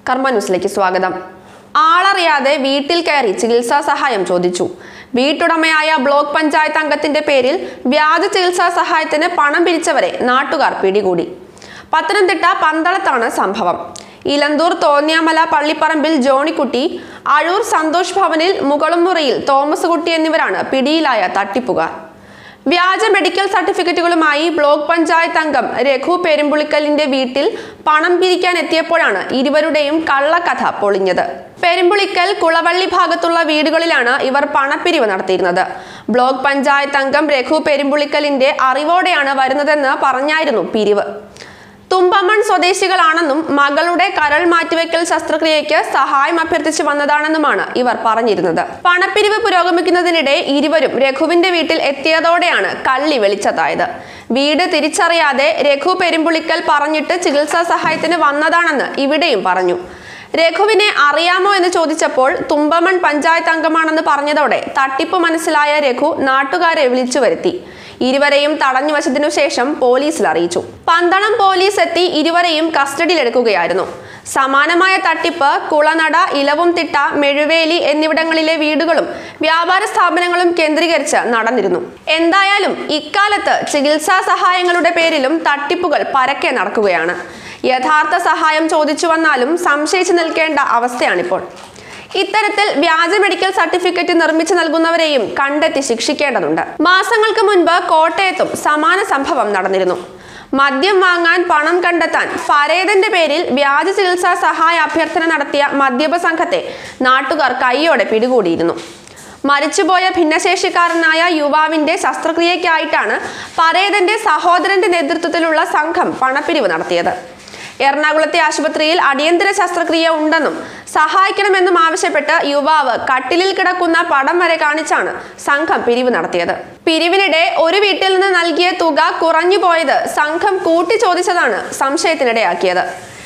കർമ്മ ന്യൂസിലേക്ക് സ്വാഗതം ആളറിയാതെ വീട്ടിൽ കയറി ചികിത്സാ സഹായം ചോദിച്ചു വീട്ടുടമയായ ബ്ലോക്ക് പഞ്ചായത്ത് അംഗത്തിന്റെ പേരിൽ വ്യാജ ചികിത്സാ സഹായത്തിന് പണം പിരിച്ചവരെ നാട്ടുകാർ പിടികൂടി പത്തനംതിട്ട പന്തളത്താണ് സംഭവം ഇലന്തൂർ തോന്നിയാമല പള്ളിപ്പറമ്പിൽ ജോണിക്കുട്ടി അഴൂർ സന്തോഷ് ഭവനിൽ മുകളുംമുറിയിൽ തോമസ് കുട്ടി എന്നിവരാണ് പിടിയിലായ തട്ടിപ്പുകാർ വ്യാജ മെഡിക്കൽ സർട്ടിഫിക്കറ്റുകളുമായി ബ്ലോക്ക് പഞ്ചായത്ത് അംഗം രഘു പെരുമ്പുളിക്കലിന്റെ വീട്ടിൽ പണം പിരിക്കാൻ എത്തിയപ്പോഴാണ് ഇരുവരുടെയും കള്ളക്കഥ പൊളിഞ്ഞത് പെരുമ്പുളിക്കൽ കുളവള്ളി ഭാഗത്തുള്ള വീടുകളിലാണ് ഇവർ പണപ്പിരിവ് നടത്തിയിരുന്നത് ബ്ലോക്ക് പഞ്ചായത്ത് അംഗം രഘു പെരുമ്പുളിക്കലിന്റെ അറിവോടെയാണ് വരുന്നതെന്ന് പറഞ്ഞായിരുന്നു പിരിവ് തുമ്പമൺ സ്വദേശികളാണെന്നും മകളുടെ കരൾ മാറ്റിവെക്കൽ ശസ്ത്രക്രിയയ്ക്ക് സഹായം അഭ്യർത്ഥിച്ചു വന്നതാണെന്നുമാണ് ഇവർ പറഞ്ഞിരുന്നത് പണപ്പിരിവ് പുരോഗമിക്കുന്നതിനിടെ ഇരുവരും രഘുവിന്റെ വീട്ടിൽ എത്തിയതോടെയാണ് കള്ളി വെളിച്ചത്തായത് വീട് തിരിച്ചറിയാതെ രഘു പെരുമ്പുളിക്കൽ പറഞ്ഞിട്ട് ചികിത്സാ സഹായത്തിന് വന്നതാണെന്ന് ഇവിടെയും പറഞ്ഞു രഘുവിനെ അറിയാമോ എന്ന് ചോദിച്ചപ്പോൾ തുമ്പമൺ പഞ്ചായത്ത് അംഗമാണെന്ന് പറഞ്ഞതോടെ തട്ടിപ്പ് മനസ്സിലായ രഘു നാട്ടുകാരെ വിളിച്ചു വരുത്തി ഇരുവരെയും തടഞ്ഞു വച്ചതിനു ശേഷം പോലീസിൽ അറിയിച്ചു പന്തളം പോലീസ് എത്തി ഇരുവരെയും കസ്റ്റഡിയിലെടുക്കുകയായിരുന്നു സമാനമായ തട്ടിപ്പ് കുളനട ഇലവുംതിട്ട മെഴുവേലി എന്നിവിടങ്ങളിലെ വീടുകളും വ്യാപാര സ്ഥാപനങ്ങളും കേന്ദ്രീകരിച്ച് നടന്നിരുന്നു എന്തായാലും ഇക്കാലത്ത് ചികിത്സാ സഹായങ്ങളുടെ പേരിലും തട്ടിപ്പുകൾ പരക്കെ നടക്കുകയാണ് യഥാർത്ഥ സഹായം ചോദിച്ചു വന്നാലും സംശയിച്ചു നിൽക്കേണ്ട അവസ്ഥയാണിപ്പോൾ ഇത്തരത്തിൽ വ്യാജ മെഡിക്കൽ സർട്ടിഫിക്കറ്റ് നിർമ്മിച്ചു നൽകുന്നവരെയും കണ്ടെത്തി ശിക്ഷിക്കേണ്ടതുണ്ട് മാസങ്ങൾക്ക് മുൻപ് കോട്ടയത്തും സമാന സംഭവം നടന്നിരുന്നു മദ്യം വാങ്ങാൻ പണം കണ്ടെത്താൻ ഫരേദന്റെ പേരിൽ വ്യാജ ചികിത്സാ സഹായ അഭ്യർത്ഥന നടത്തിയ മദ്യപ സംഘത്തെ നാട്ടുകാർ കൈയോടെ പിടികൂടിയിരുന്നു മരിച്ചുപോയ ഭിന്നശേഷിക്കാരനായ യുവാവിന്റെ ശസ്ത്രക്രിയയ്ക്കായിട്ടാണ് പരേതന്റെ സഹോദരന്റെ നേതൃത്വത്തിലുള്ള സംഘം പണപ്പിരിവ് നടത്തിയത് എറണാകുളത്തെ ആശുപത്രിയിൽ അടിയന്തര ശസ്ത്രക്രിയ ഉണ്ടെന്നും സഹായിക്കണമെന്നും ആവശ്യപ്പെട്ട് യുവാവ് കട്ടിലിൽ കിടക്കുന്ന പടം വരെ കാണിച്ചാണ് സംഘം പിരിവ് നടത്തിയത് പിരിവിനിടെ ഒരു വീട്ടിൽ നിന്ന് നൽകിയ തുക കുറഞ്ഞു പോയത് സംഘം കൂട്ടി ചോദിച്ചതാണ് സംശയത്തിനിടയാക്കിയത്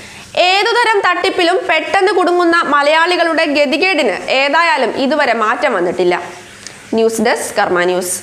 ഏതുതരം തട്ടിപ്പിലും പെട്ടെന്ന് കുടുങ്ങുന്ന മലയാളികളുടെ ഗതികേടിന് ഏതായാലും ഇതുവരെ മാറ്റം വന്നിട്ടില്ല news desk Karma news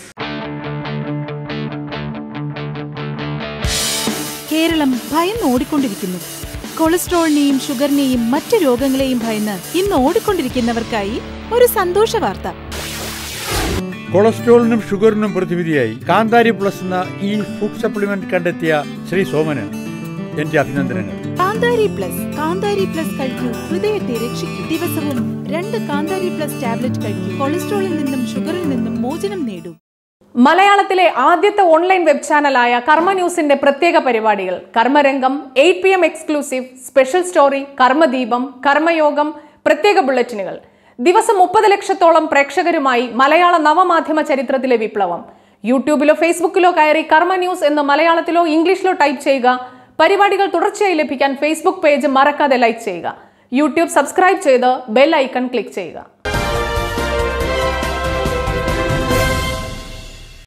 Keralam ഭയന്ന് ഓടിക്കൊണ്ടിരിക്കുന്നു കൊളസ്ട്രോളിനെയും ഷുഗറിനെയും മറ്റു രോഗങ്ങളെയും ഭയന്ന് ഇന്ന് ഓടിക്കൊണ്ടിരിക്കുന്നവർക്കായി ഒരു സന്തോഷ വാർത്ത കൊളസ്ട്രോളിനും ഷുഗറിനും പ്രതിവിധിയായി കാന്താരി പ്ലസ് എന്ന ഈ ഫുഡ് സപ്ലിമെന്റ് കണ്ടെത്തിയ ശ്രീ സോമന് എന്റെ അഭിനന്ദനങ്ങൾ കാന്താരി പ്ലസ് കാന്താരി പ്ലസ് കഴിക്കൂ ഹൃദയത്തെ രക്ഷിക്കൂ ദിവസവും രണ്ട് കാന്താരി പ്ലസ് ടാബ്ലറ്റ് കഴിക്കൂ കൊളസ്ട്രോളിൽ നിന്നും ഷുഗറിൽ നിന്നും മോചനം നേടൂ മലയാളത്തിലെ ആദ്യത്തെ ഓൺലൈൻ വെബ് ചാനലായ കർമ്മ ന്യൂസിന്റെ പ്രത്യേക പരിപാടികൾ Karmarangam eight P M exclusive special story Karmadeepam Karmayogam പ്രത്യേക ബുള്ളറ്റിനുകൾ ദിവസം മുപ്പത് ലക്ഷത്തോളം പ്രേക്ഷകരുമായി മലയാള നവമാധ്യമ ചരിത്രത്തിലെ വിപ്ലവം യൂട്യൂബിലോ ഫേസ്ബുക്കിലോ കയറി കർമ്മ ന്യൂസ് എന്ന് മലയാളത്തിലോ ഇംഗ്ലീഷിലോ ടൈപ്പ് ചെയ്യുക പരിപാടികൾ തുടർച്ചയായി ലഭിക്കാൻ ഫേസ്ബുക്ക് പേജ് മറക്കാതെ ലൈക്ക് ചെയ്യുക യൂട്യൂബ് സബ്സ്ക്രൈബ് ചെയ്ത് ബെൽ ഐക്കൺ ക്ലിക്ക് ചെയ്യുക